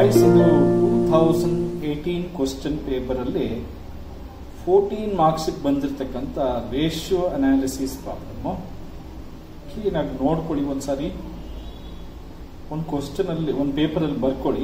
Guys ಇದು two thousand eighteen question paper ಅಲ್ಲಿ fourteen marks ಬಂದಿರತಕ್ಕಂತ ರೇಷಿಯೋ ಅನಾಲಿಸಿಸ್ ಪ್ರಾಬ್ಲಮ್ ಕ್ಲೀನಾಗಿ ನೋಡ್ಕೊಳ್ಳಿ ಒಂದ್ಸಾರಿ ಒಂದು ಕ್ವಶನ್ ಅಲ್ಲಿ ಒಂದು ಪೇಪರ್ ಅಲ್ಲಿ ಬರ್ಕೊಳ್ಳಿ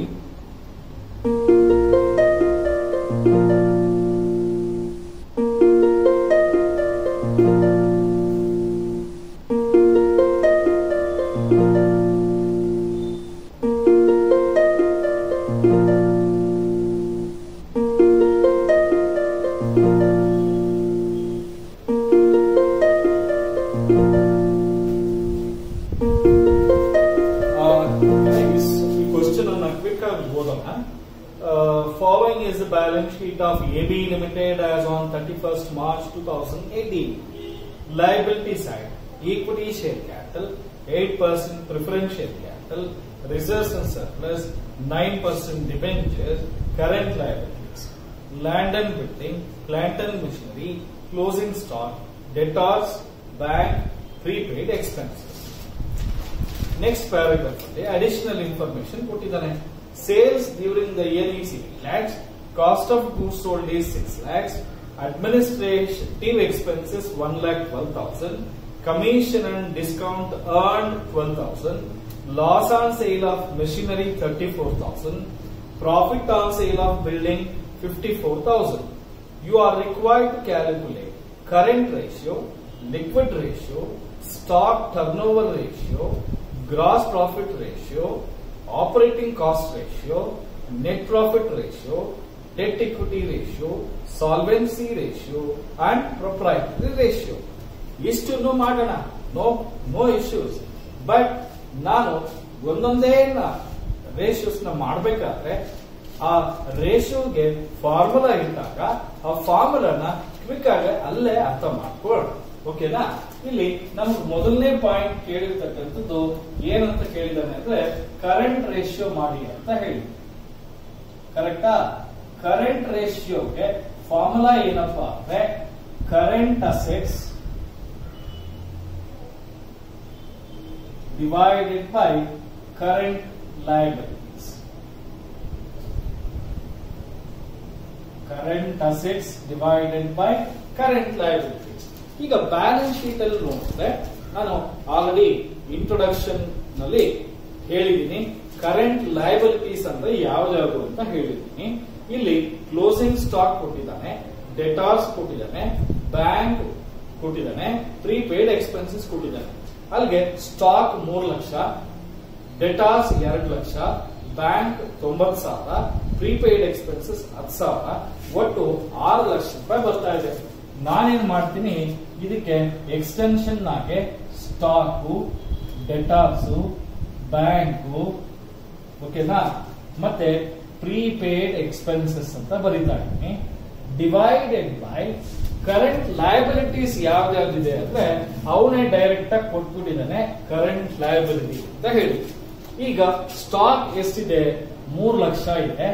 Guys, ಈ ಕ್ವಶನ್ ಅನ್ನ ಕ್ವಿಕ್ ಆಗಿ ಓದೋಣ following is the balance sheet of A B limited as on thirty first March two thousand eighteen liability side equity share capital eight percent preference share capital reserves and surplus nine percent debentures current liabilities land and building plant and machinery closing stock debtors bank prepaid expenses next paragraph ಅಲ್ಲಿ additional information ಕೊಟ್ಟಿದ್ದಾನೆ sales during the year is eight lakhs cost of goods sold is six lakhs administrative expenses one lakh twelve thousand commission and discount earned twelve thousand loss on sale of machinery thirty four thousand profit on sale of building fifty four thousand you are required to calculate current ratio, liquid ratio, stock turnover ratio, gross profit ratio, operating cost ratio, net profit ratio, debt equity ratio, solvency ratio, and proprietary ratio. ಇಷ್ಟನ್ನು ಮಾಡೋಣ no no issues but ನಾನು ಒಂದೊಂದೇ ratios ನ ಮಾಡಬೇಕಾದ್ರೆ ಆ ರೇಷಿಯೋಗೆ formula ಇದ್ದಾಗ ಆ ಫಾರ್ಮುಲಾನ quick ಆಗಿ ಅಲ್ಲೇ ಅರ್ಥ ಮಾಡ್ಕೊಳ್ಳೋಣ ಓಕೆನಾ ಇಲ್ಲಿ ನಮ್ಗೆ ಮೊದಲನೇ ಪಾಯಿಂಟ್ ಕೇಳಿರ್ತಕ್ಕಂಥದ್ದು ಏನಂತ ಕೇಳಿದಾನೆ ಅಂದ್ರೆ ಕರೆಂಟ್ ರೇಷಿಯೋ ಮಾಡಿ ಅಂತ ಹೇಳಿ ಕರೆಕ್ಟಾ ಕರೆಂಟ್ ರೇಷಿಯೋಗೆ ಫಾರ್ಮುಲಾ ಏನಪ್ಪಾ ಅಂದ್ರೆ current assets divided by current liabilities current assets divided by current liabilities ಈಗ ಬ್ಯಾಲೆನ್ಸ್ ಶೀಟ್ ಅಲ್ಲಿ ನೋಡಿದ್ರೆ ನಾನು ಆಲ್ರೆಡಿ ಇಂಟ್ರೊಡಕ್ಷನ್ ನಲ್ಲಿ ಹೇಳಿದ್ದೀನಿ ಕರೆಂಟ್ ಲಯಬಿಲಿಟೀಸ್ ಅಂದ್ರೆ ಯಾವ್ದಾವ್ದು ಅಂತ ಹೇಳಿದ್ದೀನಿ ಇಲ್ಲಿ ಕ್ಲೋಸಿಂಗ್ ಸ್ಟಾಕ್ ಕೊಟ್ಟಿದ್ದಾನೆ ಡೆಟಾರ್ಸ್ ಕೊಟ್ಟಿದ್ದಾನೆ ಬ್ಯಾಂಕ್ ಕೊಟ್ಟಿದ್ದಾನೆ ಪ್ರೀಪೇಡ್ ಎಕ್ಸ್ಪೆನ್ಸಸ್ ಕೊಟ್ಟಿದ್ದಾನೆ ಅಲ್ಲಿಗೆ ಸ್ಟಾಕ್ ಮೂರು ಲಕ್ಷ ಡೆಟಾರ್ಸ್ ಎರಡು ಲಕ್ಷ ಬ್ಯಾಂಕ್ ತೊಂಬತ್ ಸಾವಿರ ಪ್ರೀಪೇಯ್ಡ್ ಎಕ್ಸ್ಪೆನ್ಸಸ್ ಹತ್ತು ಸಾವಿರ ಒಟ್ಟು ಆರು ಲಕ್ಷ ರೂಪಾಯಿ ಬರ್ತಾ ಇದೆ ನಾನೇನ್ ಮಾಡ್ತೀನಿ ಇದಕ್ಕೆ ಎಕ್ಸ್ಟೆನ್ಷನ್ ನಾಗೆ ಸ್ಟಾಕು ಡೆಟಾರ್ಸು ಬ್ಯಾಂಕು ಓಕೆನಾ ಮತ್ತೆ ಪ್ರೀಪೇಯ್ಡ್ ಎಕ್ಸ್ಪೆನ್ಸಸ್ ಅಂತ ಬರೀತಾ ಇದ್ದೀನಿ ಡಿವೈಡೆಡ್ ಬೈ ಕರೆಂಟ್ ಲಯಬಿಲಿಟೀಸ್ ಯಾವ್ದಾವ್ದಿದೆ ಅಂದ್ರೆ ಅವನೇ ಡೈರೆಕ್ಟ್ ಆಗಿ ಕೊಟ್ಬಿಟ್ಟಿದ್ದಾನೆ ಕರೆಂಟ್ ಲಯಬಿಲಿಟಿ ಅಂತ ಹೇಳಿ ಈಗ ಸ್ಟಾಕ್ ಎಷ್ಟಿದೆ ಮೂರು ಲಕ್ಷ ಇದೆ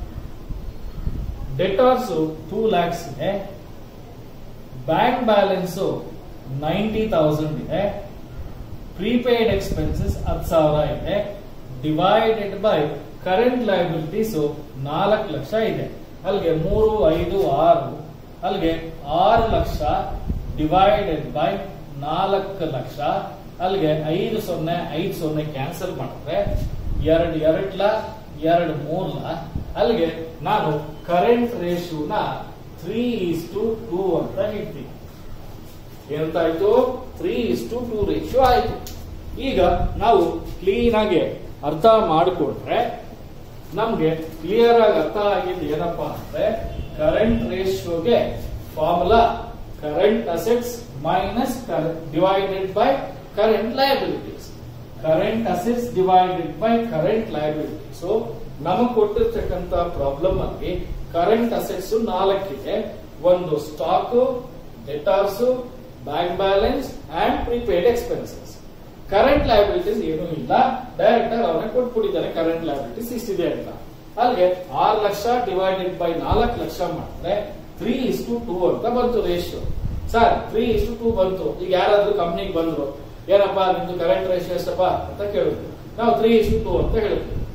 ಡೆಟಾರ್ಸ್ ಟೂ ಲ್ಯಾಕ್ಸ್ ಇದೆ ಬ್ಯಾಂಕ್ ಬ್ಯಾಲೆನ್ಸ್ ನೈಂಟಿ ತೌಸಂಡ್ ಇದೆ ಪ್ರೀಪೇಯ್ಡ್ ಎಕ್ಸ್ಪೆನ್ಸಸ್ ಹತ್ತು ಸಾವಿರ ಇದೆ ಡಿವೈಡೆಡ್ ಬೈ ಕರೆಂಟ್ ಲಯಬಿಲಿಟೀಸ್ ನಾಲ್ಕು ಲಕ್ಷ ಇದೆ ಅಲ್ಲಿಗೆ ಮೂರು ಐದು ಆರು ಅಲ್ಲಿಗೆ ಆರು ಲಕ್ಷ ಡಿವೈಡೆಡ್ ಬೈ ನಾಲ್ಕು ಲಕ್ಷ ಅಲ್ಲಿಗೆ ಐದು ಸೊನ್ನೆ ಐದು ಸೊನ್ನೆ ಕ್ಯಾನ್ಸಲ್ ಮಾಡಿದ್ರೆ ಎರಡು ಎರಡ್ಲ ಎರಡು ಮೂರ್ಲ ಅಲ್ಲಿಗೆ ನಾನು ಕರೆಂಟ್ ರೇಷಿಯೋನ ತ್ರೀ ಇಸ್ ಟು ಟೂ ಅಂತ ಹೇಳ್ತೀನಿ ಎಂತಾಯ್ತು three is to two ratio ಆಯ್ತು ಈಗ ನಾವು ಕ್ಲೀನ್ ಆಗಿ ಅರ್ಥ ಮಾಡಿಕೊಂಡ್ರೆ ನಮ್ಗೆ ಕ್ಲಿಯರ್ ಆಗಿ ಅರ್ಥ ಆಗಿದ್ದು ಏನಪ್ಪಾ ಅಂದ್ರೆ ಕರೆಂಟ್ ರೇಷಿಯೋಗೆ formula current assets minus divided by current liabilities current assets divided by current liability so ನಮಗೆ ಕೊಟ್ಟಿರ್ತಕ್ಕಂತ ಪ್ರಾಬ್ಲಮ್ ಅಲ್ಲಿ ಕರೆಂಟ್ ಅಸೆಟ್ಸ್ ನಾಲ್ಕಿದೆ ಒಂದು stock debtors bank balance and prepaid expenses current liabilities ಏನೂ ಇಲ್ಲ ಡೈರೆಕ್ಟ್ ಆಗಿ ಅವನೇ ಕೊಟ್ಬಿಟ್ಟಿದ್ದಾನೆ ಕರೆಂಟ್ ಲಯಬಿಲಿಟೀಸ್ ಇಷ್ಟಿದೆ ಅಂತ ಅಲ್ಲಿಗೆ ಆರು ಲಕ್ಷ ಡಿವೈಡೆಡ್ ಬೈ ನಾಲ್ಕು ಲಕ್ಷ ಮಾಡಿದ್ರೆ ತ್ರೀ ಇಸ್ ಟು ಟೂ ಅಂತ ಬಂತು ratio sir three is to two ಬಂತು ಈಗ ಯಾರಾದ್ರೂ ಕಂಪ್ನಿಗೆ ಬಂದ್ರು ಏನಪ್ಪಾ ನಿಮ್ದು ಕರೆಂಟ್ ರೇಷಿಯೋ ಎಷ್ಟಪ್ಪ ಅಂತ ಕೇಳಿದ್ರು ನಾವು ತ್ರೀ ಇಸ್ ಟು ಟೂ ಅಂತ ಹೇಳಿದ್ವಿ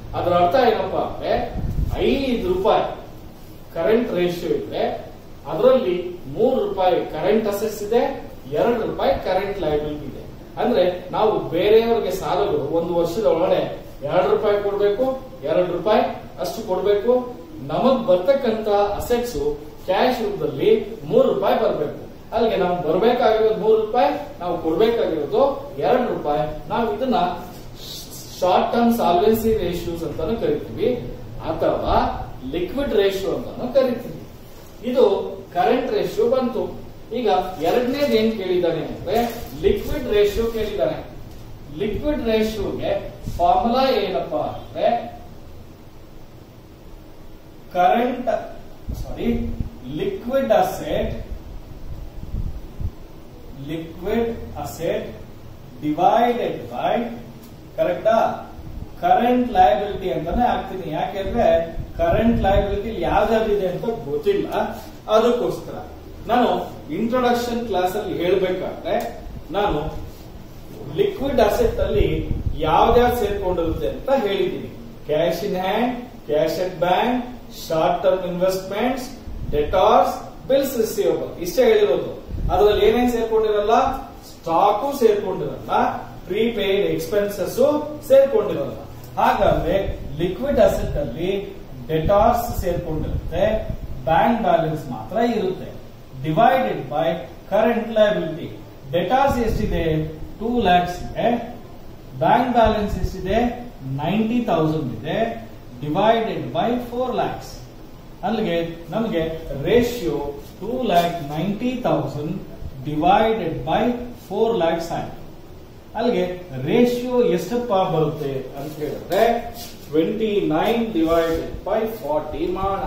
ಅದರ ಅರ್ಥ ಏನಪ್ಪ ಅಂದ್ರೆ ಐದು ರೂಪಾಯಿ ಕರೆಂಟ್ ರೇಷಿಯೋ ಇದ್ರೆ ಅದರಲ್ಲಿ ಮೂರು ರೂಪಾಯಿ ಕರೆಂಟ್ ಅಸೆಸ್ ಇದೆ ಎರಡು ರೂಪಾಯಿ ಕರೆಂಟ್ ಲೈಬಿಲಿಟಿ ಇದೆ ಅಂದ್ರೆ ನಾವು ಬೇರೆಯವರಿಗೆ ಸಾಲಗಳು ಒಂದು ವರ್ಷದ ಒಳಗಡೆ ಎರಡು ರೂಪಾಯಿ ಕೊಡ್ಬೇಕು ಎರಡು ರೂಪಾಯಿ ಅಷ್ಟು ಕೊಡ್ಬೇಕು ನಮಗ್ ಬರ್ತಕ್ಕಂತ ಅಸೆಟ್ಸ್ ಕ್ಯಾಶ್ ರೂಪದಲ್ಲಿ ಮೂರು ರೂಪಾಯಿ ಬರಬೇಕು ಅಲ್ಲಿಗೆ ನಾವು ಬರ್ಬೇಕಾಗಿರೋದು ಮೂರು ರೂಪಾಯಿ ನಾವು ಕೊಡ್ಬೇಕಾಗಿರೋದು ಎರಡು ರೂಪಾಯಿ ನಾವು ಇದನ್ನ ಶಾರ್ಟ್ ಟರ್ಮ್ ಸಾಲ್ವೆನ್ಸಿ ರೇಷಿಯೋಸ್ ಅಂತಾನು ಕರಿತೀವಿ ಅಥವಾ ಲಿಕ್ವಿಡ್ ರೇಷಿಯೋ ಅಂತಾನು ಕರಿತೀವಿ ಇದು ಕರೆಂಟ್ ರೇಷಿಯೋ ಬಂತು ಈಗ ಎರಡನೇದು ಏನ್ ಕೇಳಿದಾನೆ ಅಂದ್ರೆ ಲಿಕ್ವಿಡ್ ರೇಷಿಯೋ ಕೇಳಿದಾನೆ ಲಿಕ್ವಿಡ್ ರೇಷಿಯೋಗೆ ಫಾರ್ಮುಲಾ ಏನಪ್ಪಾ ಅಂದ್ರೆ current sorry liquid asset liquid asset divided by ಕರೆಕ್ಟಾ ಕರೆಂಟ್ ಲಯಬಿಲಿಟಿ ಅಂತಾನೆ ಹಾಕ್ತೀನಿ ಯಾಕೆಂದ್ರೆ ಕರೆಂಟ್ ಲಯಬಿಲಿಟಿ ಯಾವ್ದಾವ್ದಿದೆ ಅಂತ ಗೊತ್ತಿಲ್ಲ ಅದಕ್ಕೋಸ್ಕರ ನಾನು ಇಂಟ್ರೊಡಕ್ಷನ್ ಕ್ಲಾಸ್ ಅಲ್ಲಿ ಹೇಳ್ಬೇಕಾದ್ರೆ ನಾನು ಲಿಕ್ವಿಡ್ ಅಸೆಟ್ ಅಲ್ಲಿ ಯಾವ್ದ್ಯಾವ್ದು ಸೇರ್ಕೊಂಡಿರುತ್ತೆ ಅಂತ ಹೇಳಿದ್ದೀನಿ cash in hand cash at bank short term investments debtors bills receivable ಇಷ್ಟೇ ಹೇಳಿರೋದು ಅದರಲ್ಲಿ ಏನೇನ್ ಸೇರ್ಕೊಂಡಿರಲ್ಲ ಸ್ಟಾಕು ಸೇರ್ಕೊಂಡಿರಲ್ಲ ಪ್ರೀಪೇಯ್ಡ್ ಎಕ್ಸ್ಪೆನ್ಸಸ್ ಸೇರ್ಕೊಂಡಿರಲ್ಲ ಹಾಗಾದ್ರೆ ಲಿಕ್ವಿಡ್ ಅಸೆಟ್ ಅಲ್ಲಿ ಡೆಟಾರ್ಸ್ ಸೇರ್ಕೊಂಡಿರುತ್ತೆ ಬ್ಯಾಂಕ್ ಬ್ಯಾಲೆನ್ಸ್ ಮಾತ್ರ ಇರುತ್ತೆ divided by current liability debtors ಎಷ್ಟಿದೆ ಟೂ ಲ್ಯಾಕ್ಸ್ ಇದೆ ಬ್ಯಾಂಕ್ ಬ್ಯಾಲೆನ್ಸ್ ಎಷ್ಟಿದೆ ನೈಂಟಿ ತೌಸಂಡ್ ಇದೆ ಡಿವೈಡೆಡ್ ಬೈ ಫೋರ್ ಲ್ಯಾಕ್ಸ್ ಅಲ್ಲಿಗೆ ನಮಗೆ ratio two lakh ninety thousand divided by four lakhs ಆಯ್ತು ಅಲ್ಲಿಗೆ ರೇಷಿಯೋ ಎಷ್ಟಪ್ಪ ಬರುತ್ತೆ ಅಂತ ಹೇಳಿದ್ರೆ twenty nine divided by forty ಮಾಡ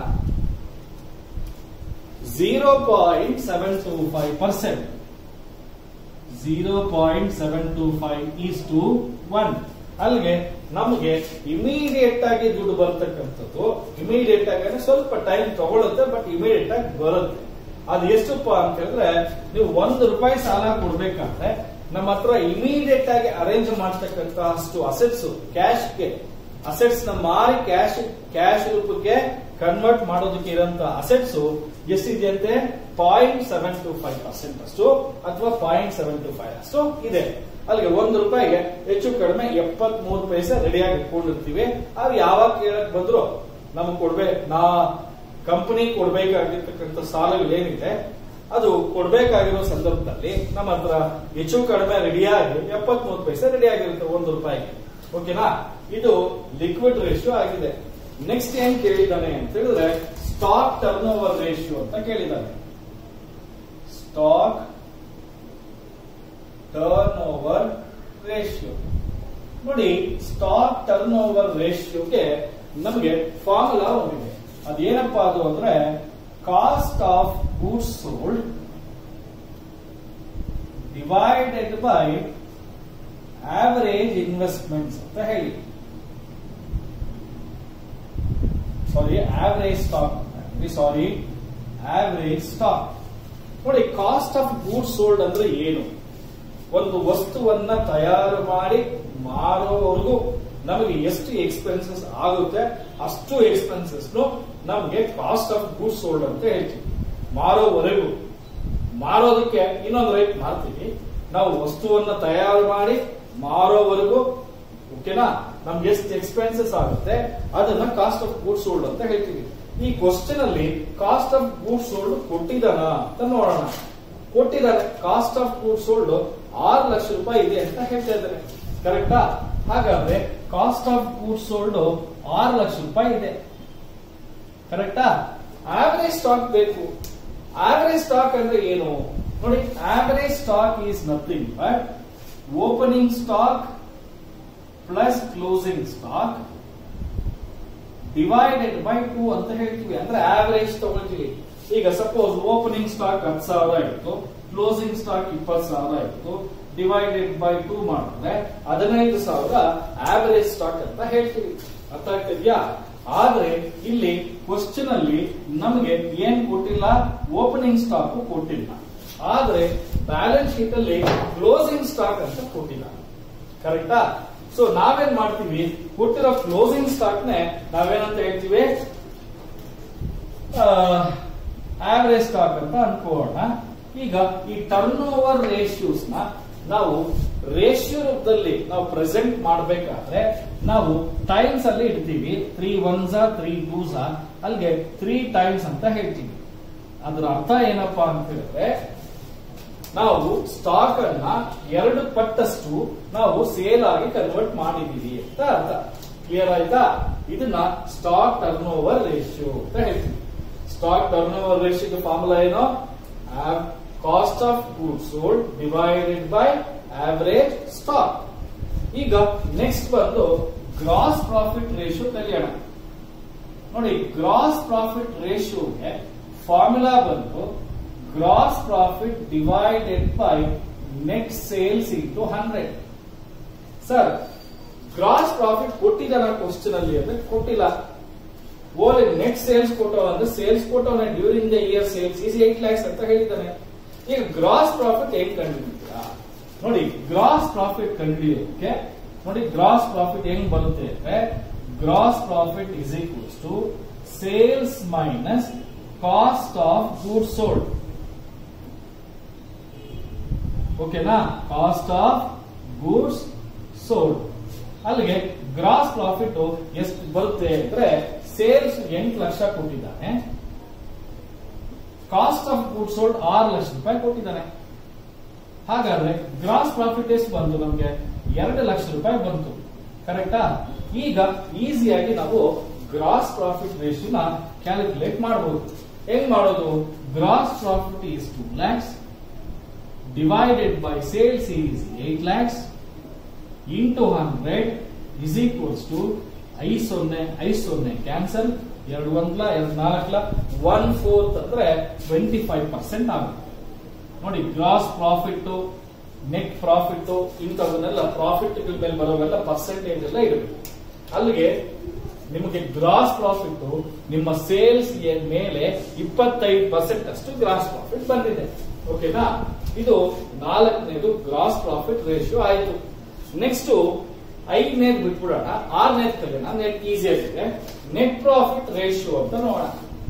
zero point seven two five percent zero point seven two five is to one ಅಲ್ಲಿಗೆ ನಮಗೆ ಇಮಿಡಿಯೇಟ್ ಆಗಿ ದುಡ್ಡು ಬರ್ತಕ್ಕಂಥದ್ದು ಇಮಿಡಿಯೇಟ್ ಆಗಿ ಅಂದ್ರೆ ಸ್ವಲ್ಪ ಟೈಮ್ ತಗೊಳುತ್ತೆ ಬಟ್ ಇಮಿಡಿಯೇಟ್ ಆಗಿ ಬರುತ್ತೆ ಅದು ಎಷ್ಟಪ್ಪ ಅಂತ ಹೇಳಿದ್ರೆ ನೀವು ಒಂದು ರೂಪಾಯಿ ಸಾಲ ಕೊಡ್ಬೇಕಾದ್ರೆ ನಮ್ಮ ಹತ್ರ ಇಮಿಡಿಯೇಟ್ ಆಗಿ ಅರೇಂಜ್ ಮಾಡ್ತಕ್ಕಂತ ಅಷ್ಟು ಅಸೆಟ್ಸ್ ಕ್ಯಾಶ್ಗೆ ಅಸೆಟ್ಸ್ ನ ಮಾರಿ ಕ್ಯಾಶ್ ಕ್ಯಾಶ್ ರೂಪಕ್ಕೆ ಕನ್ವರ್ಟ್ ಮಾಡೋದಕ್ಕೆ ಇರೋಂತ ಅಸೆಟ್ಸ್ ಎಷ್ಟಿದೆಯಂತೆ point seven two five percent ಅಷ್ಟು ಅಥವಾ ಪಾಯಿಂಟ್ ಸೆವೆನ್ ಟು ಫೈವ್ ಅಷ್ಟು ಇದೆ ಅಲ್ಲಿಗೆ ಒಂದು ರೂಪಾಯಿಗೆ ಹೆಚ್ಚು ಕಡಿಮೆ ಎಪ್ಪತ್ ಮೂರು ಪೈಸೆ ರೆಡಿಯಾಗಿ ಇಟ್ಕೊಂಡಿರ್ತೀವಿ ಅದು ಯಾವಾಗ ಕೇಳಕ್ ಬಂದ್ರು ನಮ್ಗೆ ಕೊಡ್ಬೇಕು ನಾ ಕಂಪನಿ ಕೊಡ್ಬೇಕಾಗಿರ್ತಕ್ಕಂಥ ಸಾಲಗಳೇನಿದೆ ಅದು ಕೊಡ್ಬೇಕಾಗಿರೋ ಸಂದರ್ಭದಲ್ಲಿ ನಮ್ಮ ಹತ್ರ ಹೆಚ್ಚು ಕಡಿಮೆ ರೆಡಿಯಾಗಿ ಎಪ್ಪತ್ ಮೂರು ಪೈಸೆ ರೆಡಿ ಆಗಿರುತ್ತೆ ಒಂದು ರೂಪಾಯಿಗೆ ಓಕೆನಾ ಇದು ಲಿಕ್ವಿಡ್ ರೇಷಿಯೋ ಆಗಿದೆ ನೆಕ್ಸ್ಟ್ ಏನ್ ಕೇಳಿದಾನೆ ಅಂತ ಹೇಳಿದ್ರೆ ಸ್ಟಾಕ್ ಟರ್ನ್ ಓವರ್ ರೇಷಿಯೋ ಅಂತ ಕೇಳಿದಾನೆ ಸ್ಟಾಕ್ ಟರ್ನ್ ಓವರ್ ರೇಷಿಯೋ ನೋಡಿ ಸ್ಟಾಕ್ ಟರ್ನ್ ಓವರ್ ರೇಷಿಯೋಗೆ ನಮಗೆ ಫಾರ್ಮುಲಾ ಒಂದಿದೆ ಅದೇನಪ್ಪಾ ಅದು ಅಂದ್ರೆ cost of goods sold divided by average investments ಅಂತ ಹೇಳಿ sorry average stock sorry average stock ನೋಡಿ ಕಾಸ್ಟ್ ಆಫ್ ಗೂಡ್ಸ್ ಸೋಲ್ಡ್ ಅಂದ್ರೆ ಏನು ಒಂದು ವಸ್ತುವನ್ನ ತಯಾರು ಮಾಡಿ ಮಾರೋವರೆಗೂ ನಮಗೆ ಎಷ್ಟು ಎಕ್ಸ್ಪೆನ್ಸಸ್ ಆಗುತ್ತೆ ಅಷ್ಟು ಎಕ್ಸ್ಪೆನ್ಸಸ್ ನಮಗೆ ಕಾಸ್ಟ್ ಆಫ್ ಗೂಡ್ಸ್ ಸೋಲ್ಡ್ ಅಂತ ಹೇಳ್ತೀವಿ ಮಾರೋವರೆಗೂ ಮಾರೋದಕ್ಕೆ ಇನ್ನೊಂದು ರೇಟ್ ಮಾಡ್ತೀವಿ ನಾವು ವಸ್ತುವನ್ನ ತಯಾರು ಮಾಡಿ ಮಾರೋವರೆಗೂ ಓಕೆನಾ ನಮ್ಗೆ ಎಷ್ಟು ಎಕ್ಸ್ಪೆನ್ಸಸ್ ಆಗುತ್ತೆ ಅದನ್ನ ಕಾಸ್ಟ್ ಆಫ್ ಗೂಡ್ಸ್ ಸೋಲ್ಡ್ ಅಂತ ಹೇಳ್ತೀವಿ ಈ ಕ್ವಶನ್ ಅಲ್ಲಿ ಕಾಸ್ಟ್ ಆಫ್ ಗೂಡ್ಸ್ ಸೋಲ್ಡ್ ಕೊಟ್ಟಿದಾನ ಅಂತ ನೋಡೋಣ ಕೊಟ್ಟಿದ್ದಾರೆ ಕಾಸ್ಟ್ ಆಫ್ ಗೂಡ್ಸ್ ಸೋಲ್ಡ್ ಆರು ಲಕ್ಷ ರೂಪಾಯಿ ಇದೆ ಅಂತ ಹೇಳ್ತಾ ಇದ್ದಾರೆ ಕರೆಕ್ಟಾ ಹಾಗಾದ್ರೆ ಕಾಸ್ಟ್ ಆಫ್ ಗೂಡ್ಸ್ ಸೋಲ್ಡ್ ಆರು ಲಕ್ಷ ರೂಪಾಯಿ ಇದೆ ಕರೆಕ್ಟಾ ಆವರೇಜ್ ಸ್ಟಾಕ್ ಬೇಕು ಆವರೇಜ್ ಸ್ಟಾಕ್ ಅಂದ್ರೆ ಏನು ನೋಡಿ average stock is nothing but opening stock plus closing stock divided by two ಅಂತ ಹೇಳ್ತೀವಿ ಅಂದ್ರೆ ಆವರೇಜ್ ತಗೊಳ್ತೀವಿ ಈಗ ಸಪೋಸ್ ಓಪನಿಂಗ್ ಸ್ಟಾಕ್ ಹತ್ತು ಸಾವಿರ ಇತ್ತು ಕ್ಲೋಸಿಂಗ್ ಸ್ಟಾಕ್ ಇಪ್ಪತ್ತು ಸಾವಿರ ಇತ್ತು ಡಿವೈಡೆಡ್ ಬೈ ಟೂ ಮಾಡಿದ್ರೆ ಹದಿನೈದು ಸಾವಿರ ಆವರೇಜ್ ಸ್ಟಾಕ್ ಅಂತ ಹೇಳ್ತೀವಿ ಅರ್ಥ ಆಗ್ತಿದ್ಯಾ ಆದ್ರೆ ಇಲ್ಲಿ ಕ್ವಶನ್ ಅಲ್ಲಿ ನಮಗೆ ಏನ್ ಕೊಟ್ಟಿಲ್ಲ ಓಪನಿಂಗ್ ಸ್ಟಾಕ್ ಕೊಟ್ಟಿಲ್ಲ ಆದ್ರೆ ಬ್ಯಾಲೆನ್ಸ್ ಶೀಟ್ ಅಲ್ಲಿ ಕ್ಲೋಸಿಂಗ್ ಸ್ಟಾಕ್ ಅಂತ ಕೊಟ್ಟಿಲ್ಲ ಕರೆಕ್ಟಾ ಸೊ ನಾವೇನ್ ಮಾಡ್ತೀವಿ ಕೊಟ್ಟಿರೋ ಕ್ಲೋಸಿಂಗ್ ಸ್ಟಾಕ್ ನೇ ನಾವೇನಂತ ಹೇಳ್ತೀವಿ ಆವರೇಜ್ ಸ್ಟಾಕ್ ಅಂತ ಅನ್ಕೋಣ ಈಗ ಈ ಟರ್ನ್ ಓವರ್ ರೇಷಿಯೋಸ್ ನ ನಾವು ರೇಷಿಯೋ ರೂಪದಲ್ಲಿ ನಾವು ಪ್ರೆಸೆಂಟ್ ಮಾಡಬೇಕಾದ್ರೆ ನಾವು ಟೈಮ್ಸ್ ಅಲ್ಲಿ ಇಡ್ತೀವಿ ತ್ರೀ ಒನ್ಸ ತ್ರೀ ಟೂಸ ಅಲ್ಲಿಗೆ ತ್ರೀ ಟೈಮ್ಸ್ ಅಂತ ಹೇಳ್ತೀವಿ ಅದರ ಅರ್ಥ ಏನಪ್ಪಾ ಅಂತ ಹೇಳಿದ್ರೆ ನಾವು ಸ್ಟಾಕ್ ಅನ್ನ ಎರಡು ಪಟ್ಟಷ್ಟು ನಾವು ಸೇಲ್ ಆಗಿ ಕನ್ವರ್ಟ್ ಮಾಡಿದೀವಿ ಅಂತ ಅರ್ಥ ಕ್ಲಿಯರ್ ಆಯ್ತಾ ಇದನ್ನ ಸ್ಟಾಕ್ ಟರ್ನ್ ಓವರ್ ರೇಷಿಯೋ ಅಂತ ಹೇಳ್ತೀವಿ ಸ್ಟಾಕ್ ಟರ್ನ್ ಓವರ್ ರೇಷಿಯೋದ ಫಾರ್ಮುಲಾ ಏನು cost of good sold divided by average stock ಈಗ ನೆಕ್ಸ್ಟ್ ಬಂದು ಗ್ರಾಸ್ ಪ್ರಾಫಿಟ್ ರೇಷಿಯೋ ಕಲಿಯೋಣ ನೋಡಿ ಗ್ರಾಸ್ ಪ್ರಾಫಿಟ್ ರೇಷಿಯೋಗೆ ಫಾರ್ಮುಲಾ ಬಂದು gross profit divided by net sales into hundred sir gross profit ಕೊಟ್ಟಿದ್ದಾನ ಕ್ವಶನ್ ಅಲ್ಲಿ ಅಂದ್ರೆ ಕೊಟ್ಟಿಲ್ಲ ಓನ್ಲಿ ನೆಟ್ ಸೇಲ್ಸ್ ಕೊಟ್ಟವ ಅಂದ್ರೆ ಸೇಲ್ಸ್ ಕೊಟ್ಟವನ during the year sales is eight lakhs ಅಂತ ಹೇಳಿದ್ದಾನೆ ಈಗ ಗ್ರಾಸ್ ಪ್ರಾಫಿಟ್ ಹೆಂಗ್ ಕಂಡುಹಿಡಿತೀರಾ ನೋಡಿ ಗ್ರಾಸ್ ಪ್ರಾಫಿಟ್ ಕಂಡುಹಿಡಿಯೋಕೆ ನೋಡಿ ಗ್ರಾಸ್ ಪ್ರಾಫಿಟ್ ಹೆಂಗ್ ಬರುತ್ತೆ ಅಂದ್ರೆ gross profit is equals to sales minus cost of good sold ಓಕೆನಾ ಕಾಸ್ಟ್ ಆಫ್ ಗೂಡ್ಸ್ ಸೋಲ್ಡ್ ಅಲ್ಲಿಗೆ ಗ್ರಾಸ್ ಪ್ರಾಫಿಟ್ ಎಷ್ಟು ಬರುತ್ತೆ ಅಂದ್ರೆ ಸೇಲ್ಸ್ ಎಂಟು ಲಕ್ಷ ಕೊಟ್ಟಿದ್ದಾನೆ ಕಾಸ್ಟ್ ಆಫ್ ಗೂಡ್ಸ್ ಸೋಲ್ಡ್ ಆರು ಲಕ್ಷ ರೂಪಾಯಿ ಕೊಟ್ಟಿದ್ದಾನೆ ಹಾಗಾದ್ರೆ ಗ್ರಾಸ್ ಪ್ರಾಫಿಟ್ ಎಷ್ಟು ಬಂತು ನಮ್ಗೆ ಎರಡು ಲಕ್ಷ ರೂಪಾಯಿ ಬಂತು ಕರೆಕ್ಟಾ ಈಗ ಈಸಿಯಾಗಿ ನಾವು ಗ್ರಾಸ್ ಪ್ರಾಫಿಟ್ ರೇಷಿಯೋನ ಕ್ಯಾಲ್ಕುಲೇಟ್ ಮಾಡಬಹುದು ಹೆಂಗ್ ಮಾಡೋದು gross profit is two lakhs divided by sales is eight lakhs into hundred is equals to ಐದು ಸೊನ್ನೆ ಐದು ಸೊನ್ನೆ ಕ್ಯಾನ್ಸಲ್ ಎರಡು ಒಂದ್ಲ ಎರಡು ನಾಲ್ಕಲ ಒನ್ ಫೋರ್ತ್ ಅಂದ್ರೆ ಟ್ವೆಂಟಿ ಫೈವ್ ಪರ್ಸೆಂಟ್ ಆಗುತ್ತೆ ನೋಡಿ ಗ್ರಾಸ್ ಪ್ರಾಫಿಟ್ ನೆಟ್ ಪ್ರಾಫಿಟ್ ಇಂಥವನ್ನೆಲ್ಲ ಪ್ರಾಫಿಟ್ ಮೇಲೆ ಬರೋವೆಲ್ಲ ಪರ್ಸೆಂಟೇಜ್ ಎಲ್ಲ ಇರಬೇಕು ಅಲ್ಲಿಗೆ ನಿಮಗೆ ಗ್ರಾಸ್ ಪ್ರಾಫಿಟ್ ನಿಮ್ಮ ಸೇಲ್ಸ್ ಮೇಲೆ ಇಪ್ಪತ್ತೈದು ಪರ್ಸೆಂಟ್ ಅಷ್ಟು ಗ್ರಾಸ್ ಪ್ರಾಫಿಟ್ ಬಂದಿದೆ ಓಕೆನಾ ಇದು ನಾಲ್ಕನೇದು ಗ್ರಾಸ್ ಪ್ರಾಫಿಟ್ ರೇಷಿಯೋ ಆಯ್ತು ನೆಕ್ಸ್ಟ್ ಐದನೇದು ಬಿಟ್ಬಿಡೋಣ ಆರನೇದು ಕಲಿಯೋಣ ನೆಟ್ ಈಸಿ ಆಗಿದೆ ನೆಟ್ ಪ್ರಾಫಿಟ್ ರೇಷಿಯೋ ಅಂತ ನೋಡೋಣ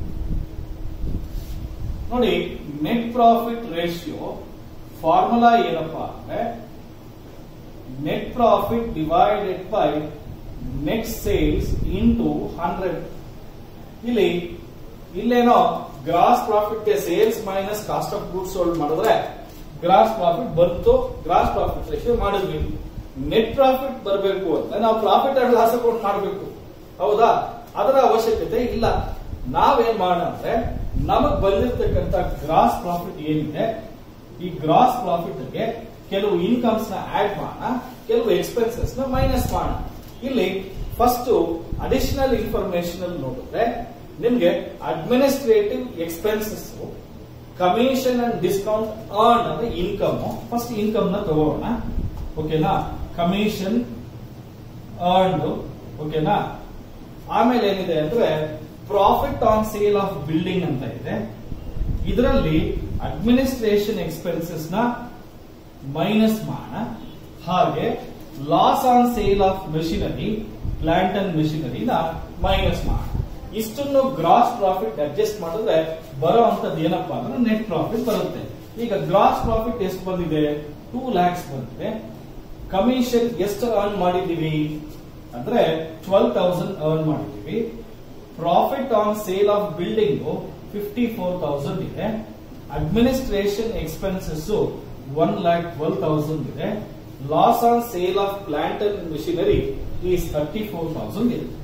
ನೋಡಿ ನೆಟ್ ಪ್ರಾಫಿಟ್ ರೇಷಿಯೋ ಫಾರ್ಮುಲಾ ಏನಪ್ಪಾ ಅಂದ್ರೆ net profit divided by net sales into hundred ಇಲ್ಲಿ ಇಲ್ಲೇನೋ gross profit sales minus cost of goods sold ಮಾಡಿದ್ರೆ ಗ್ರಾಸ್ ಪ್ರಾಫಿಟ್ ಬಂತು ಗ್ರಾಸ್ ಪ್ರಾಫಿಟ್ ರೇಷಿಯೋ ಮಾಡಿದ್ವಿ ನೆಟ್ ಪ್ರಾಫಿಟ್ ಬರಬೇಕು ಅಂತ ನಾವು ಪ್ರಾಫಿಟ್ ಅಂಡ್ ಲಾಸ್ ಅಕೌಂಟ್ ಮಾಡಬೇಕು ಹೌದಾ ಅದರ ಅವಶ್ಯಕತೆ ಇಲ್ಲ ನಾವೇನ್ ಮಾಡೋಣ ಅಂದ್ರೆ ನಮಗ್ ಬಂದಿರತಕ್ಕಂತ ಗ್ರಾಸ್ ಪ್ರಾಫಿಟ್ ಏನಿದೆ ಈ ಗ್ರಾಸ್ ಪ್ರಾಫಿಟ್ ಗೆ ಕೆಲವು ಇನ್ಕಮ್ಸ್ ನ ಆಡ್ ಮಾಡೋಣ ಕೆಲವು ಎಕ್ಸ್ಪೆನ್ಸಸ್ ನ ಮೈನಸ್ ಮಾಡೋಣ ಇಲ್ಲಿ ಫಸ್ಟ್ ಅಡಿಷನಲ್ ಇನ್ಫಾರ್ಮೇಶನ್ ಅಲ್ಲಿ ನೋಡಿದ್ರೆ ನಿಮ್ಗೆ administrative expenses commission and discount earn ಅಂದ್ರೆ ಇನ್ಕಮ್ ಫಸ್ಟ್ ಇನ್ಕಮ್ ನ ತಗೋಣ ಓಕೆನಾ ಕಮಿಷನ್ ಅರ್ನ್ಡ್ ಓಕೆನಾ ಆಮೇಲೆ ಏನಿದೆ ಅಂದ್ರೆ profit on sale of building ಅಂತ ಇದೆ ಇದರಲ್ಲಿ ಅಡ್ಮಿನಿಸ್ಟ್ರೇಷನ್ ಎಕ್ಸ್ಪೆನ್ಸಸ್ ನ ಮೈನಸ್ ಮಾಡೋಣ ಹಾಗೆ loss on sale of machinery plant and ಮೆಷಿನರಿನ ಮೈನಸ್ ಮಾಡೋಣ ಇಷ್ಟನ್ನು ಗ್ರಾಸ್ ಪ್ರಾಫಿಟ್ ಅಡ್ಜಸ್ಟ್ ಮಾಡಿದ್ರೆ ಬರೋ ಅಂತದ್ದು ಏನಪ್ಪಾ ಅಂದ್ರೆ ನೆಟ್ ಪ್ರಾಫಿಟ್ ಬರುತ್ತೆ ಈಗ ಗ್ರಾಸ್ ಪ್ರಾಫಿಟ್ ಎಷ್ಟು ಬಂದಿದೆ ಟೂ ಲ್ಯಾಕ್ಸ್ ಬಂದಿದೆ ಕಮಿಷನ್ ಎಷ್ಟು ಅರ್ನ್ ಮಾಡಿದೀವಿ ಅಂದ್ರೆ ಟ್ವೆಲ್ ತೌಸಂಡ್ ಅರ್ನ್ ಮಾಡಿದೀವಿ profit on sale of building fifty four thousand ಇದೆ administration expenses one lakh twelve thousand ಇದೆ loss on sale of plant and machinery is thirty four thousand ಇದೆ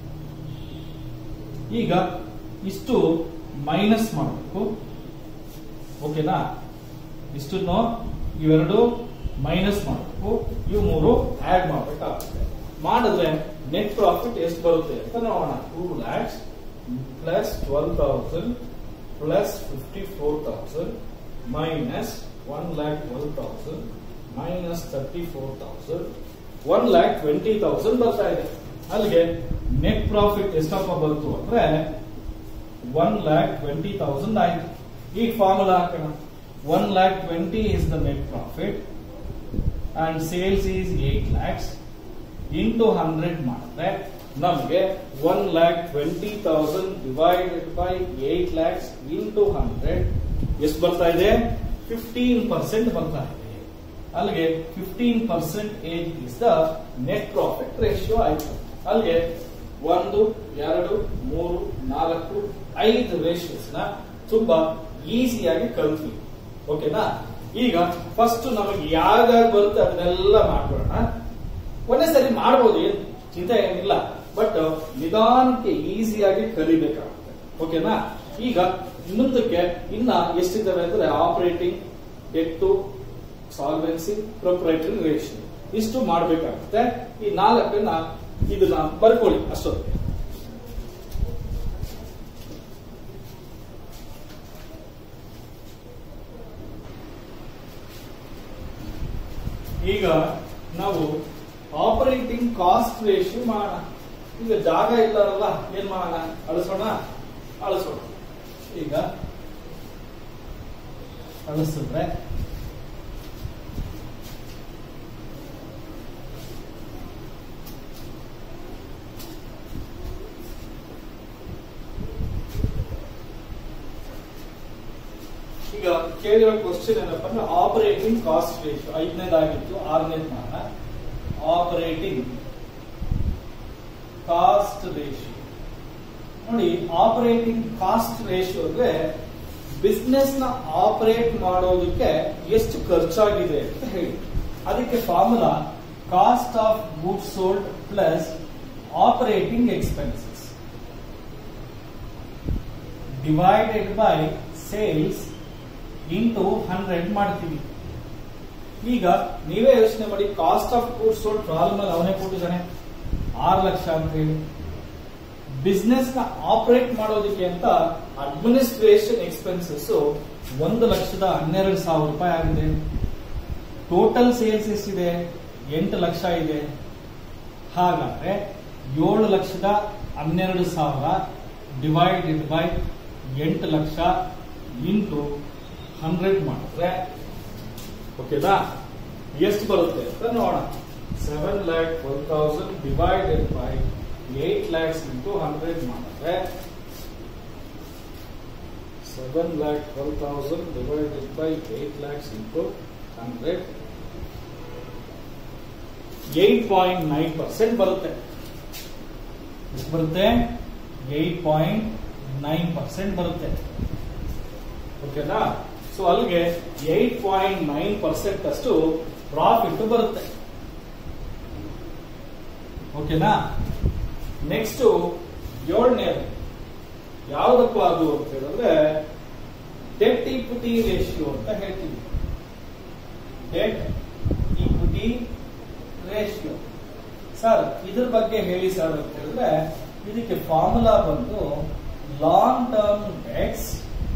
ಈಗ ಇಷ್ಟು ಮೈನಸ್ ಮಾಡಬೇಕು ಓಕೆನಾ ಇಷ್ಟನ್ನು ಇವೆರಡು ಮೈನಸ್ ಮಾಡಬೇಕು ಇವು ಮೂರು ಆಡ್ ಮಾಡಬೇಕಾಗುತ್ತೆ ಮಾಡಿದ್ರೆ ನೆಟ್ ಪ್ರಾಫಿಟ್ ಎಷ್ಟು ಬರುತ್ತೆ ಅಂತ ನೋಡೋಣ two lakhs plus twelve thousand plus fifty four thousand minus one lakh twelve thousand minus thirty four thousand one lakh twenty thousand ಬರ್ತಾ ಇದೆ ಅಲ್ಲಿಗೆ ನೆಟ್ ಪ್ರಾಫಿಟ್ ಎಷ್ಟಪ್ಪ ಬಂತು ಅಂದ್ರೆ ಒನ್ ಲ್ಯಾಕ್ ಟ್ವೆಂಟಿ ತೌಸಂಡ್ ಆಯ್ತು ಈಗ ಫಾರ್ಮುಲಾ ಹಾಕೋಣ one lakh twenty is the net profit and sales is eight lakhs into hundred ಮಾಡಿದ್ರೆ ನಮಗೆ one lakh twenty thousand divided by eight lakhs into hundred ಎಷ್ಟು ಬರ್ತಾ ಇದೆ ಫಿಫ್ಟೀನ್ ಪರ್ಸೆಂಟ್ ಬರ್ತಾ ಇದೆ ಅಲ್ಲಿಗೆ fifteen percentage is the net profit ratio ಆಯ್ತು ಅಲ್ಲಿಗೆ ಒಂದು ಎರಡು ಮೂರು ನಾಲ್ಕು ಐದು ರೇಷಿಯೋಸ್ ನ ತುಂಬಾ ಈಸಿಯಾಗಿ ಕಲ್ತ್ವಿ ಓಕೆನಾ ಈಗ ಫಸ್ಟ್ ನಮಗೆ ಯಾವ್ಯಾವ ಬರುತ್ತೆ ಅದನ್ನೆಲ್ಲ ಮಾಡ್ಕೊಳ್ಳೋಣ ಒಂದೇ ಸರಿ ಮಾಡ್ಬೋದು ಏನ್ ಚಿಂತೆ ಏನಿಲ್ಲ ಬಟ್ ನಿಧಾನಕ್ಕೆ ಈಸಿಯಾಗಿ ಕಲಿಬೇಕಾಗುತ್ತೆ ಓಕೆನಾ ಈಗ ಮುಂದಕ್ಕೆ ಇನ್ನ ಎಷ್ಟಿದ್ದಾವೆ ಅಂದ್ರೆ operating debt solvency proprietary ratio ಇಷ್ಟು ಮಾಡಬೇಕಾಗುತ್ತೆ ಈ ನಾಲ್ಕನ್ನ ಇದನ್ನ ಬರ್ಕೊಳ್ಳಿ ಅಷ್ಟೊತ್ತಿಗೆ ಈಗ ನಾವು ಆಪರೇಟಿಂಗ್ ಕಾಸ್ಟ್ ರೇಷಿಯೋ ಮಾಡೋಣ ಈಗ ಜಾಗ ಇಲ್ಲರಲ್ಲ ಏನ್ ಮಾಡೋಣ ಅಳಿಸೋಣ ಅಳಿಸೋಣ ಈಗ ಅಳಿಸಿದ್ರೆ ಈಗ ಕೇಳಿರೋ ಕ್ವಶನ್ ಏನಪ್ಪ ಅಂದ್ರೆ ಆಪರೇಟಿಂಗ್ ಕಾಸ್ಟ್ ರೇಷಿಯೋ ಐದನೇದಾಗಿತ್ತು ಆರನೇದು ಮಾಡೋಣ ಆಪರೇಟಿಂಗ್ ಕಾಸ್ಟ್ ರೇಷಿಯೋ ನೋಡಿ ಆಪರೇಟಿಂಗ್ ಕಾಸ್ಟ್ ರೇಷಿಯೋ ಅಂದ್ರೆ ಬಿಸ್ನೆಸ್ ನ ಆಪರೇಟ್ ಮಾಡೋದಕ್ಕೆ ಎಷ್ಟು ಖರ್ಚಾಗಿದೆ ಅಂತ ಹೇಳಿ ಅದಕ್ಕೆ formula cost of good sold plus operating expenses divided by sales into hundred ಮಾಡ್ತೀವಿ ಈಗ ನೀವೇ ಯೋಚನೆ ಮಾಡಿ cost of goods sold problem ಅಲ್ಲಿ ಅವನೇ ಕೊಟ್ಟಿದ್ದಾನೆ ಆರು ಲಕ್ಷ ಅಂತ ಹೇಳಿ ಬಿಸ್ನೆಸ್ ನ ಆಪರೇಟ್ ಮಾಡೋದಕ್ಕೆ ಅಂತ ಅಡ್ಮಿನಿಸ್ಟ್ರೇಷನ್ ಎಕ್ಸ್ಪೆನ್ಸಸ್ ಒಂದು ಲಕ್ಷದ ಹನ್ನೆರಡು ಸಾವಿರ ರೂಪಾಯಿ ಆಗಿದೆ ಟೋಟಲ್ ಸೇಲ್ಸ್ ಎಷ್ಟಿದೆ ಎಂಟು ಲಕ್ಷ ಇದೆ ಹಾಗಾದ್ರೆ ಏಳು ಲಕ್ಷದ ಹನ್ನೆರಡು ಸಾವಿರ ಡಿವೈಡೆಡ್ ಬೈ ಎಂಟು ಲಕ್ಷ ಇಂಟು ಹಂಡ್ರೆಡ್ ಮಾಡಿದ್ರೆ ಓಕೆನಾ ಎಷ್ಟು ಬರುತ್ತೆ ಅಂತ ನೋಡೋಣ seven lakh one thousand divided by eight lakhs into hundred ಮಾಡಿದ್ರೆ seven lakh twelve thousand divided by eight lakhs into hundred eight point nine percent ಬರುತ್ತೆ ಎಷ್ಟು ಬರುತ್ತೆ ಏಟ್ ಪಾಯಿಂಟ್ ನೈನ್ ಪರ್ಸೆಂಟ್ ಬರುತ್ತೆ ಓಕೆನಾ ಸೊ ಅಲ್ಲಿಗೆ ಏಟ್ ಪಾಯಿಂಟ್ ನೈನ್ ಪರ್ಸೆಂಟ್ ಅಷ್ಟು ಪ್ರಾಫಿಟ್ ಬರುತ್ತೆ ಓಕೆನಾ ನೆಕ್ಸ್ಟ್ ಏಳನೇದು ಯಾವ್ದಪ್ಪ ಅದು ಅಂತ ಹೇಳಿದ್ರೆ ಡೆಟ್ ಈಕ್ವಿಟಿ ರೇಷಿಯೋ ಅಂತ ಹೇಳ್ತೀವಿ ಡೆಟ್ ಈಕ್ವಿಟಿ ರೇಷಿಯೋ ಸರ್ ಇದ್ರ ಬಗ್ಗೆ ಹೇಳಿ ಸರ್ ಅಂತ ಹೇಳಿದ್ರೆ ಇದಕ್ಕೆ ಫಾರ್ಮುಲಾ ಬಂದು long term debts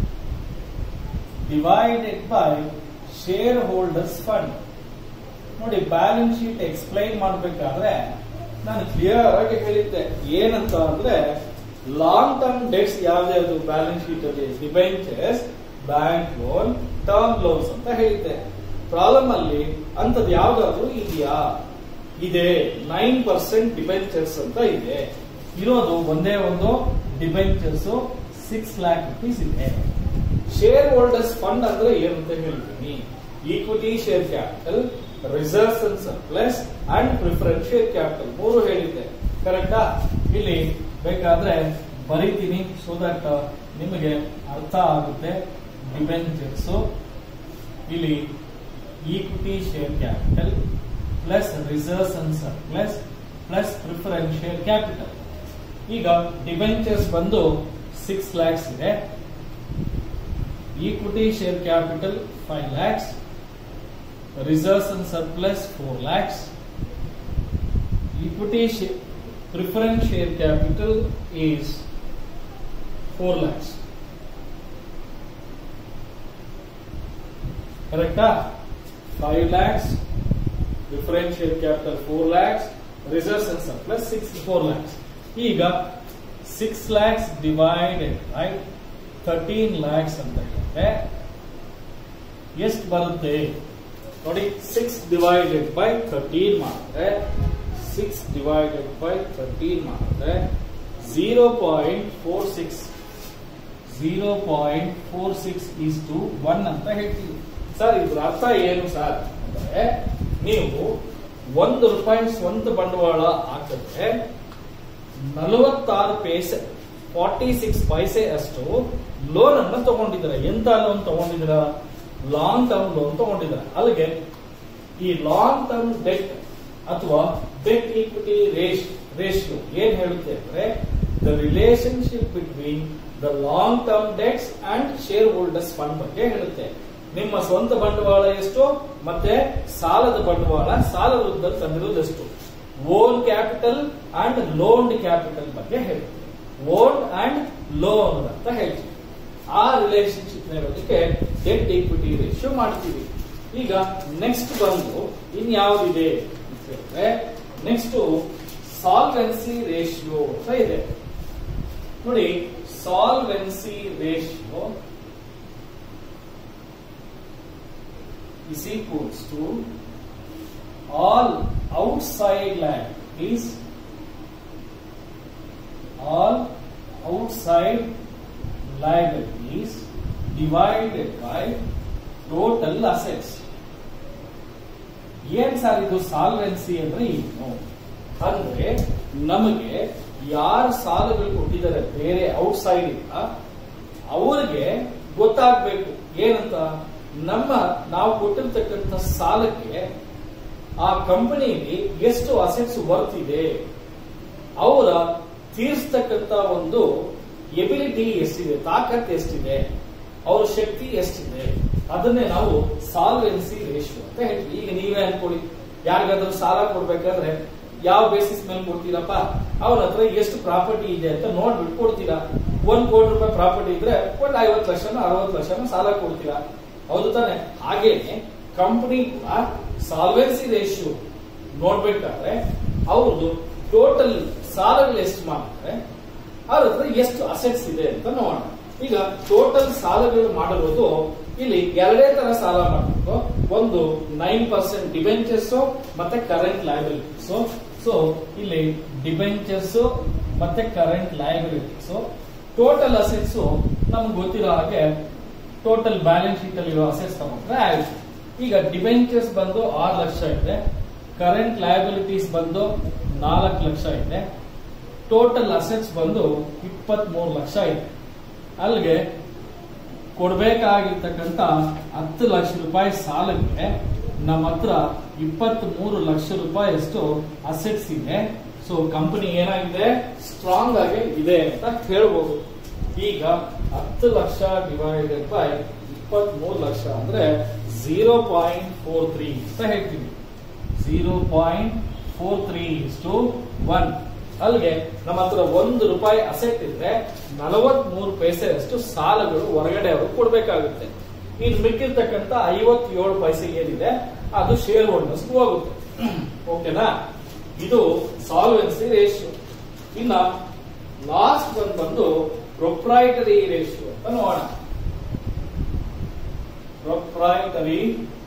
divided by shareholders fund ನೋಡಿ ಬ್ಯಾಲೆನ್ಸ್ ಶೀಟ್ ಎಕ್ಸ್ಪ್ಲೈನ್ ಮಾಡಬೇಕಾದ್ರೆ ನಾನು ಕ್ಲಿಯರ್ ಆಗಿ ಹೇಳಿದ್ದೆ ಏನಂತ ಅಂದ್ರೆ ಲಾಂಗ್ ಟರ್ಮ್ ಡೆಟ್ಸ್ ಯಾವ್ದು ಬ್ಯಾಲೆನ್ಸ್ ಶೀಟ್ ಅಲ್ಲಿ debentures bank loan term loans ಅಂತ ಹೇಳಿದ್ದೆ ಪ್ರಾಬ್ಲಮ್ ಅಲ್ಲಿ ಅಂತದ್ ಯಾವ್ದಾದ್ರು ಇದೆಯಾ ಇದೆ ನೈನ್ ಪರ್ಸೆಂಟ್ ಡಿಬೆಂಚರ್ಸ್ ಅಂತ ಇದೆ ಇರೋದು ಒಂದೇ ಒಂದು ಡಿಬೆಂಚರ್ಸ್ ಸಿಕ್ಸ್ ಲ್ಯಾಕ್ ರುಪೀಸ್ ಇದೆ ಶೇರ್ ಹೋಲ್ಡರ್ಸ್ ಫಂಡ್ ಅಂದ್ರೆ ಏನು ಅಂತ ಹೇಳ್ತೀನಿ equity share capital reserves and surplus and preference share capital ಮೂರು ಹೇಳಿದ್ದೆ ಕರೆಕ್ಟಾ ಇಲ್ಲಿ ಬೇಕಾದ್ರೆ ಬರೀತೀನಿ ಸೊ ದಟ್ ನಿಮಗೆ ಅರ್ಥ ಆಗುತ್ತೆ ಡಿಬೆಂಚರ್ಸ್ ಇಲ್ಲಿ equity share capital plus reserves and surplus plus preference share capital ಈಗ ಡಿಬೆಂಚರ್ಸ್ ಬಂದು ಸಿಕ್ಸ್ ಲ್ಯಾಕ್ಸ್ ಇದೆ equity share capital five lakhs reserves and surplus four lakhs equity preference share capital is four lakhs ಕರೆಕ್ಟಾ five lakhs preference share capital four lakhs reserves and surplus six four lakhs ಈಗ six lakhs divided by thirteen lakhs ಅಂತ ಹೇಳಿದ್ರೆ ಎಷ್ಟು ಬರುತ್ತೆ ನೋಡಿ ಸಿಕ್ಸ್ ಡಿವೈಡೆಡ್ ಬೈ ಥರ್ಟೀನ್ ಮಾಡಿದ್ರೆ six divided by thirteen ಮಾಡಿದ್ರೆ zero point four six zero point four six is to one ಅಂತ ಹೇಳ್ತೀವಿ ಸರ್ ಇದ್ರ ಅರ್ಥ ಏನು ಸರ್ ಅಂದ್ರೆ ನೀವು ಒಂದು ರೂಪಾಯಿ ಸ್ವಂತ ಬಂಡವಾಳ ಹಾಕಿದ್ರೆ ನಲವತ್ತಾರು ಪೈಸೆ ಫಾರ್ಟಿ ಸಿಕ್ಸ್ ಪೈಸೆ ಅಷ್ಟು ಲೋನ್ ಅನ್ನ ತಗೊಂಡಿದ್ದೀರ ಎಂತ ಲೋನ್ ತಗೊಂಡಿದ್ದೀರ ಲಾಂಗ್ ಟರ್ಮ್ ಲೋನ್ ತಗೊಂಡಿದ್ದೀರ ಅಲ್ಲಿಗೆ ಈ ಲಾಂಗ್ ಟರ್ಮ್ ಡೆಟ್ ಅಥವಾ ಡೆಟ್ ಈಕ್ವಿಟಿ ರೇಷ್ ರೇಷಿಯೋ ಏನ್ ಹೇಳುತ್ತೆ ಅಂದ್ರೆ the relationship between the long term debts and shareholders fund ಬಗ್ಗೆ ಹೇಳುತ್ತೆ ನಿಮ್ಮ ಸ್ವಂತ ಬಂಡವಾಳ ಎಷ್ಟು ಮತ್ತೆ ಸಾಲದ ಬಂಡವಾಳ ಸಾಲ ರೂಪದಲ್ಲಿ ತಂದಿರೋದು ಎಷ್ಟು own capital and loaned capital ಬಗ್ಗೆ ಹೇಳುತ್ತೆ ಓನ್ ಅಂಡ್ ಲೋನ್ ಅಂತ ಹೇಳ್ತೀವಿ ಆ ರಿಲೇಶನ್ಶಿಪ್ ಹೇಳೋದಕ್ಕೆ ಡೆಟ್ ಈಕ್ವಿಟಿ ರೇಷಿಯೋ ಮಾಡ್ತೀವಿ ಈಗ ನೆಕ್ಸ್ಟ್ ಬಂದು ಇನ್ಯಾವುದಿದೆ ಅಂತ ಹೇಳಿದ್ರೆ ನೆಕ್ಸ್ಟ್ ಸಾಲ್ವೆನ್ಸಿ ರೇಷಿಯೋ ಅಂತ ಇದೆ ನೋಡಿ solvency ratio is equals to all outside liabilities all outside liabilities divided by total assets ಏನ್ ಸರ್ ಇದು ಸಾಲ್ವೆನ್ಸಿ ಅಂದ್ರೆ ಏನು ಅಂದ್ರೆ ನಮಗೆ ಯಾರು ಸಾಲಗಳು ಕೊಟ್ಟಿದ್ದಾರೆ ಬೇರೆ ಔಟ್ಸೈಡ್ ಇಂದ ಅವರಿಗೆ ಗೊತ್ತಾಗ್ಬೇಕು ಏನಂತ ನಮ್ಮ ನಾವು ಕೊಟ್ಟಿರ್ತಕ್ಕಂಥ ಸಾಲಕ್ಕೆ ಆ ಕಂಪನಿಗೆ ಎಷ್ಟು ಅಸೆಟ್ಸ್ ವರ್ತ್ ಇದೆ ಅವರ ತೀರಿಸ್ತಕ್ಕಂತ ಒಂದು ಎಬಿಲಿಟಿ ಎಷ್ಟಿದೆ ತಾಕತ್ ಎಷ್ಟಿದೆ ಅವ್ರ ಶಕ್ತಿ ಎಷ್ಟಿದೆ ಅದನ್ನೇ ನಾವು ಸಾಲ್ವೆನ್ಸಿ ರೇಷಿಯೋ ಅಂತ ಹೇಳ್ತೀವಿ ಈಗ ನೀವೇ ಅನ್ಕೊಳ್ಳಿ ಯಾರಿಗಾದ್ರೂ ಸಾಲ ಕೊಡ್ಬೇಕಾದ್ರೆ ಯಾವ ಬೇಸಿಸ್ ಮೇಲೆ ಕೊಡ್ತೀರಪ್ಪ ಅವ್ರ ಹತ್ರ ಎಷ್ಟು ಪ್ರಾಪರ್ಟಿ ಇದೆ ಅಂತ ನೋಡ್ಬಿಟ್ಟು ಕೊಡ್ತೀರಾ ಒಂದ್ ಕೋಟಿ ರೂಪಾಯಿ ಪ್ರಾಪರ್ಟಿ ಇದ್ರೆ ಒಂದ್ ಐವತ್ತು ಲಕ್ಷನ ಅರವತ್ತು ಲಕ್ಷನ ಸಾಲ ಕೊಡ್ತೀರಾ ಹೌದು ತಾನೆ ಹಾಗೇನೆ ಕಂಪನಿ ಕೂಡ ಸಾಲ್ವೆನ್ಸಿ ರೇಷಿಯೋ ನೋಡ್ಬೇಕಾದ್ರೆ ಅವ್ರದ್ದು ಟೋಟಲ್ ಸಾಲಗಳು ಎಷ್ಟು ಮಾಡ್ತಾರೆ ಅವ್ರ ಹತ್ರ ಎಷ್ಟು ಅಸೆಟ್ಸ್ ಇದೆ ಅಂತ ನೋಡೋಣ ಈಗ ಟೋಟಲ್ ಸಾಲಗಳು ಮಾಡಿರೋದು ಇಲ್ಲಿ ಎರಡೇ ತರ ಸಾಲ ಮಾಡಬೇಕು ಒಂದು ನೈನ್ ಪರ್ಸೆಂಟ್ ಡಿಬೆಂಚರ್ಸ್ ಮತ್ತೆ ಕರೆಂಟ್ ಲಯಬಿಲಿಟೀಸ್ ಸೊ ಇಲ್ಲಿ ಡಿಬೆಂಚರ್ಸ್ ಮತ್ತೆ ಕರೆಂಟ್ ಲಯಬಿಲಿಟೀಸ್ ಟೋಟಲ್ ಅಸೆಟ್ಸ್ ನಮ್ಗೆ ಗೊತ್ತಿರೋ ಹಾಗೆ ಟೋಟಲ್ ಬ್ಯಾಲೆನ್ಸ್ ಶೀಟ್ ಅಲ್ಲಿ ಇರೋ ಅಸೆಟ್ಸ್ ತಗೊಂಡ್ರೆ ಆಯ್ತು ಈಗ ಡಿಬೆಂಚರ್ಸ್ ಬಂದು ಆರು ಲಕ್ಷ ಇದೆ ಕರೆಂಟ್ ಲಯಬಿಲಿಟೀಸ್ ಬಂದು ನಾಲ್ಕು ಲಕ್ಷ ಇದೆ ಟೋಟಲ್ ಅಸೆಟ್ಸ್ ಬಂದು ಇಪ್ಪತ್ತ್ ಮೂರು ಲಕ್ಷ ಇದೆ ಅಲ್ಲಿಗೆ ಕೊಡ್ಬೇಕಾಗಿರ್ತಕ್ಕಂಥ ಹತ್ತು ಲಕ್ಷ ರೂಪಾಯಿ ಸಾಲಕ್ಕೆ ನಮ್ಮ ಹತ್ರ ಇಪ್ಪತ್ತ್ ಮೂರು ಲಕ್ಷ ರೂಪಾಯಿ ಅಷ್ಟು ಅಸೆಟ್ಸ್ ಇದೆ ಸೊ ಕಂಪನಿ ಏನಾಗಿದೆ ಸ್ಟ್ರಾಂಗ್ ಆಗಿ ಇದೆ ಅಂತ ಹೇಳ್ಬೋದು ಈಗ ಹತ್ತು ಲಕ್ಷ ಡಿವೈಡೆಡ್ ಬೈ ಇಪ್ಪತ್ತ್ ಮೂರು ಲಕ್ಷ ಅಂದ್ರೆ ಝೀರೋ ಪಾಯಿಂಟ್ ಫೋರ್ ತ್ರೀ ಅಂತ ಹೇಳ್ತೀವಿ zero point four three to one ಅಲ್ಲಿಗೆ ನಮ್ಮ ಹತ್ರ ಒಂದು ರೂಪಾಯಿ ಅಸೆಟ್ ಇದ್ರೆ ನಲವತ್ ಮೂರು ಪೈಸೆ ಅಷ್ಟು ಸಾಲಗಳು ಹೊರಗಡೆ ಅವರು ಕೊಡ್ಬೇಕಾಗುತ್ತೆ ಇನ್ನು ಮಿಕ್ಕಿರ್ತಕ್ಕಂಥ ಐವತ್ತೇಳು ಪೈಸೆ ಏನಿದೆ ಅದು ಶೇರ್ ಹೋಲ್ಡರ್ಸ್ ಹೋಗುತ್ತೆ ಓಕೆನಾ ಇದು ಸಾಲ್ವೆನ್ಸಿ ರೇಷಿಯೋ ಇನ್ನ ಲಾಸ್ಟ್ ಒಂದು ಬಂದು ಪ್ರೊಪ್ರೈಟರಿ ರೇಷಿಯೋ ಅಂತ ನೋಡೋಣ ಪ್ರೊಪ್ರೈಟರಿ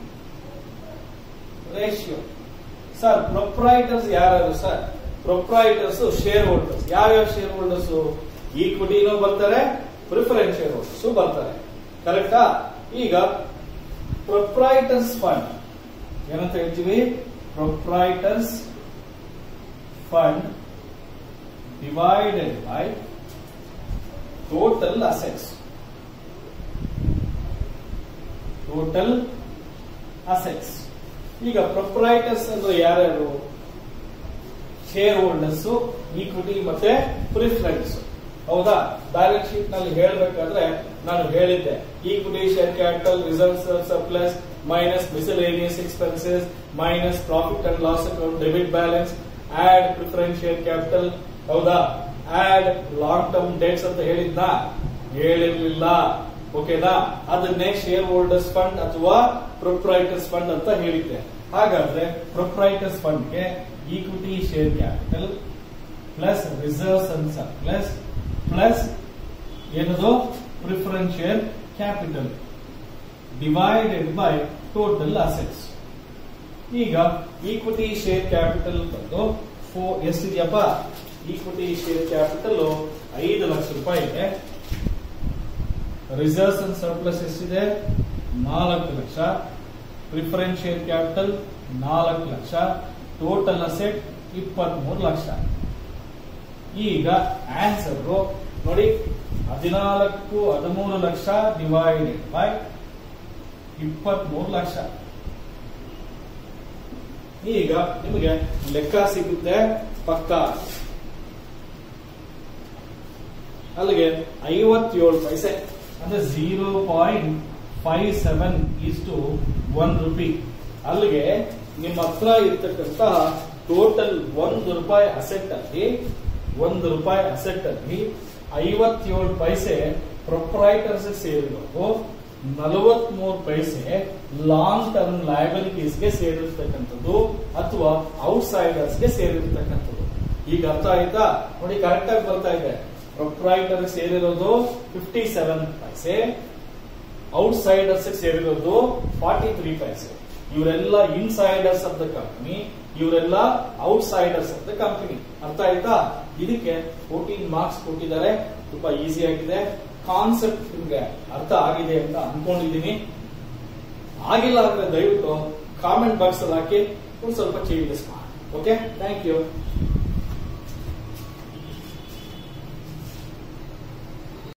ರೇಷಿಯೋ ಸರ್ ಪ್ರೊಪ್ರೈಟರ್ಸ್ ಯಾರು ಸರ್ ಪ್ರೊಪ್ರೈಟರ್ಸ್ ಶೇರ್ ಹೋಲ್ಡರ್ಸ್ ಯಾವ್ಯಾವ ಶೇರ್ ಹೋಲ್ಡರ್ಸ್ ಈಕ್ವಿಟಿನೂ ಬರ್ತಾರೆ ಪ್ರಿಫರೆನ್ಸ್ ಶೇರ್ ಹೋಲ್ಡರ್ಸ್ ಬರ್ತಾರೆ ಕರೆಕ್ಟಾ ಈಗ ಪ್ರೊಪ್ರೈಟರ್ಸ್ ಫಂಡ್ ಏನಂತ ಹೇಳ್ತೀವಿ proprietors fund divided by total assets total assets ಈಗ ಪ್ರೊಪ್ರೈಟರ್ಸ್ ಅಂದ್ರೆ ಯಾರ್ಯಾರು ಶೇರ್ ಹೋಲ್ಡರ್ಸ್ ಈಕ್ವಿಟಿ ಮತ್ತೆ ಪ್ರಿಫರೆನ್ಸ್ ಹೌದಾ ಬ್ಯಾಲೆನ್ಸ್ ಶೀಟ್ ನಲ್ಲಿ ಹೇಳ್ಬೇಕಾದ್ರೆ ನಾನು ಹೇಳಿದ್ದೆ equity share capital reserves surplus minus miscellaneous expenses minus profit and loss account debit balance add preference share capital ಹೌದಾ ಆಡ್ ಲಾಂಗ್ ಟರ್ಮ್ ಡೇಟ್ಸ್ ಅಂತ ಹೇಳಿದ್ನ ಹೇಳಿರ್ಲಿಲ್ಲ ಓಕೆನಾ ಅದನ್ನೇ ಶೇರ್ ಹೋಲ್ಡರ್ಸ್ ಫಂಡ್ ಅಥವಾ ಪ್ರೊಪ್ರೈಟರ್ಸ್ ಫಂಡ್ ಅಂತ ಹೇಳಿದ್ದೆ ಹಾಗಾದ್ರೆ ಪ್ರೊಪ್ರೈಟರ್ಸ್ ಫಂಡ್ಗೆ equity share capital plus reserves and surplus plus ಏನದು preference share capital divided by total assets ಈಗ ಈಕ್ವಿಟಿ ಶೇರ್ ಕ್ಯಾಪಿಟಲ್ ಬಂದು ಫೋರ್ ಎಷ್ಟಿದೆಯಪ್ಪ ಈಕ್ವಿಟಿ ಶೇರ್ ಕ್ಯಾಪಿಟಲ್ ಐದು ಲಕ್ಷ ರೂಪಾಯಿ ಇದೆ ರಿಸರ್ವ್ಸ್ ಅಂಡ್ ಸರ್ಪ್ಲಸ್ ಎಷ್ಟಿದೆ ನಾಲ್ಕು ಲಕ್ಷ ಪ್ರಿಫರೆನ್ಸ್ ಶೇರ್ ಕ್ಯಾಪಿಟಲ್ ನಾಲ್ಕು ಲಕ್ಷ ಟೋಟಲ್ ಅಸೆಟ್ ಇಪ್ಪತ್ಮೂರು ಲಕ್ಷ ಈಗ ಆನ್ಸರ್ ನೋಡಿ ಹದಿನಾಲ್ಕು ಹದಿಮೂರು ಲಕ್ಷ ಡಿವೈಡೆಡ್ ಬೈ ಇಪ್ಪತ್ಮೂರು ಲಕ್ಷ ಈಗ ನಿಮಗೆ ಲೆಕ್ಕ ಸಿಗುತ್ತೆ ಪಕ್ಕ ಅಲ್ಲಿಗೆ ಐವತ್ತೇಳು ಪೈಸೆ ಅಂದ್ರೆ ಝೀರೋ ಪಾಯಿಂಟ್ ಫೈವ್ ಸೆವೆನ್ ಇಷ್ಟು ಒನ್ ರುಪಿ ಅಲ್ಲಿಗೆ ನಿಮ್ಮ ಹತ್ರ ಇರ್ತಕ್ಕಂತಹ ಟೋಟಲ್ ಒಂದು ರೂಪಾಯಿ ಅಸೆಟ್ ಅಲ್ಲಿ ಒಂದು ರೂಪಾಯಿ ಅಸೆಟ್ ಅಲ್ಲಿ ಐವತ್ತೇಳು ಪೈಸೆ ಪ್ರೊಪ್ರೈಟರ್ಸ್ ಸೇರಿರೋದು ನಲವತ್ಮೂರು ಪೈಸೆ ಲಾಂಗ್ ಟರ್ಮ್ ಲಯಬಿಲಿಟೀಸ್ಗೆ ಸೇರಿರ್ತಕ್ಕಂಥದ್ದು ಅಥವಾ ಔಟ್ಸೈಡರ್ಸ್ಗೆ ಸೇರಿರ್ತಕ್ಕಂಥದ್ದು ಈಗ ಅರ್ಥ ಆಯ್ತಾ ನೋಡಿ ಕರೆಕ್ಟ್ ಆಗಿ ಬರ್ತಾ ಇದೆ ಪ್ರೊಪ್ರೈಟರ್ ಸೇರಿರೋದು ಫಿಫ್ಟಿ ಸೆವೆನ್ ಪೈಸೆ ಔಟ್ಸೈಡರ್ಸ್ ಸೇರಿರೋದು ಫಾರ್ಟಿ ತ್ರೀ ಪೈಸೆ ಇವರೆಲ್ಲ ಇನ್ಸೈಡರ್ಸ್ ಆಫ್ ದ ಕಂಪನಿ ಇವರೆಲ್ಲ ಔಟ್ಸೈಡರ್ಸ್ ಆಫ್ ದ ಕಂಪನಿ ಅರ್ಥ ಆಯ್ತಾ ಇದಕ್ಕೆ ಫೋರ್ಟೀನ್ ಮಾರ್ಕ್ಸ್ ಕೊಟ್ಟಿದ್ದಾರೆ ತುಂಬಾ ಈಸಿ ಆಗಿದೆ ಕಾನ್ಸೆಪ್ಟ್ ನಿಮ್ಗೆ ಅರ್ಥ ಆಗಿದೆ ಅಂತ ಅನ್ಕೊಂಡಿದ್ದೀನಿ ಆಗಿಲ್ಲ ಅಂದ್ರೆ ದಯವಿಟ್ಟು ಕಾಮೆಂಟ್ ಬಾಕ್ಸ್ ಅಲ್ಲಿ ಹಾಕಿ ಒಂದು ಸ್ವಲ್ಪ ಚೇಂಜಸ್ ಮಾಡಿ ಓಕೆ ಥ್ಯಾಂಕ್ ಯು